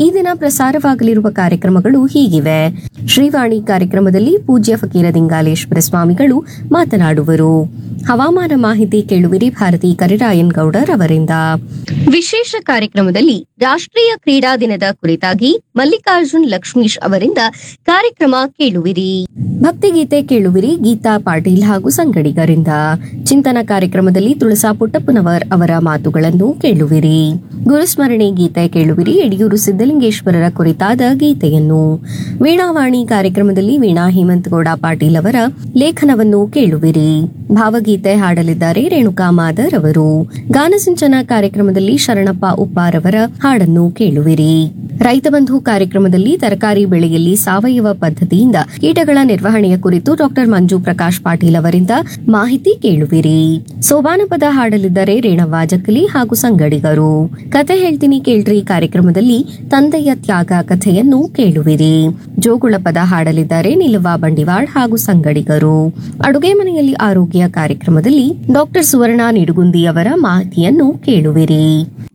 ಈ ದಿನ ಪ್ರಸಾರವಾಗಲಿರುವ ಕಾರ್ಯಕ್ರಮಗಳು ಹೀಗಿವೆ ಶ್ರೀವಾಣಿ ಕಾರ್ಯಕ್ರಮದಲ್ಲಿ ಪೂಜ್ಯ ಫಕೀರ ದಿಂಗಾಲೇಶ್ವರ ಸ್ವಾಮಿಗಳು ಮಾತನಾಡುವರು ಹವಾಮಾನ ಮಾಹಿತಿ ಕೇಳುವಿರಿ ಭಾರತಿ ಕರಿರಾಯನ್ ಗೌಡರ್ ಅವರಿಂದ ವಿಶೇಷ ಕಾರ್ಯಕ್ರಮದಲ್ಲಿ ರಾಷ್ಟ್ರೀಯ ಕ್ರೀಡಾ ದಿನದ ಕುರಿತಾಗಿ ಮಲ್ಲಿಕಾರ್ಜುನ್ ಲಕ್ಷ್ಮೀಶ್ ಅವರಿಂದ ಕಾರ್ಯಕ್ರಮ ಕೇಳುವಿರಿ ಭಕ್ತಿಗೀತೆ ಕೇಳುವಿರಿ ಗೀತಾ ಪಾಟೀಲ್ ಹಾಗೂ ಸಂಗಡಿಗರಿಂದ ಚಿಂತನ ಕಾರ್ಯಕ್ರಮದಲ್ಲಿ ತುಳಸಾ ಪುಟ್ಟಪ್ಪನವರ್ ಅವರ ಮಾತುಗಳನ್ನು ಕೇಳುವಿರಿ ಗುರುಸ್ಮರಣೆ ಗೀತೆ ಕೇಳುವಿರಿ ಯಡಿಯೂರು ಸಿದ್ದಲಿಂಗೇಶ್ವರರ ಕುರಿತಾದ ಗೀತೆಯನ್ನು ವೀಣಾವಾಣಿ ಕಾರ್ಯಕ್ರಮದಲ್ಲಿ ವೀಣಾ ಹೇಮಂತಗೌಡ ಪಾಟೀಲ್ ಅವರ ಲೇಖನವನ್ನು ಕೇಳುವಿರಿ ಭಾವಗೀತೆ ಹಾಡಲಿದ್ದಾರೆ ರೇಣುಕಾ ಮಾದರ್ ಅವರು ಗಾನಸಿಂಚನ ಕಾರ್ಯಕ್ರಮದಲ್ಲಿ ಶರಣಪ್ಪ ಉಪ್ಪಾರ್ ಅವರ ಹಾಡನ್ನು ಕೇಳುವಿರಿ ರೈತ ಬಂಧು ಕಾರ್ಯಕ್ರಮದಲ್ಲಿ ತರಕಾರಿ ಬೆಳೆಯಲ್ಲಿ ಸಾವಯವ ಪದ್ಧತಿಯಿಂದ ಕೀಟಗಳ ನಿರ್ವಹಣೆಯ ಕುರಿತು ಡಾಕ್ಟರ್ ಮಂಜು ಪ್ರಕಾಶ್ ಪಾಟೀಲ್ ಅವರಿಂದ ಮಾಹಿತಿ ಕೇಳುವಿರಿ ಸೋಬಾನ ಪದ ಹಾಡಲಿದ್ದಾರೆ ರೇಣವ್ವ ಜಕ್ಕಲಿ ಹಾಗೂ ಸಂಗಡಿಗರು ಕತೆ ಹೇಳ್ತೀನಿ ಕೇಳ್ರಿ ಕಾರ್ಯಕ್ರಮದಲ್ಲಿ ತಂದೆಯ ತ್ಯಾಗ ಕಥೆಯನ್ನು ಕೇಳುವಿರಿ ಜೋಗುಳ ಪದ ಹಾಡಲಿದ್ದಾರೆ ನಿಲುವ ಬಂಡಿವಾಡ್ ಹಾಗೂ ಸಂಗಡಿಗರು ಅಡುಗೆ ಮನೆಯಲ್ಲಿ ಆರೋಗ್ಯ ಕಾರ್ಯಕ್ರಮದಲ್ಲಿ ಡಾಕ್ಟರ್ ಸುವರ್ಣ ನಿಡುಗುಂದಿ ಅವರ ಮಾಹಿತಿಯನ್ನು ಕೇಳುವಿರಿ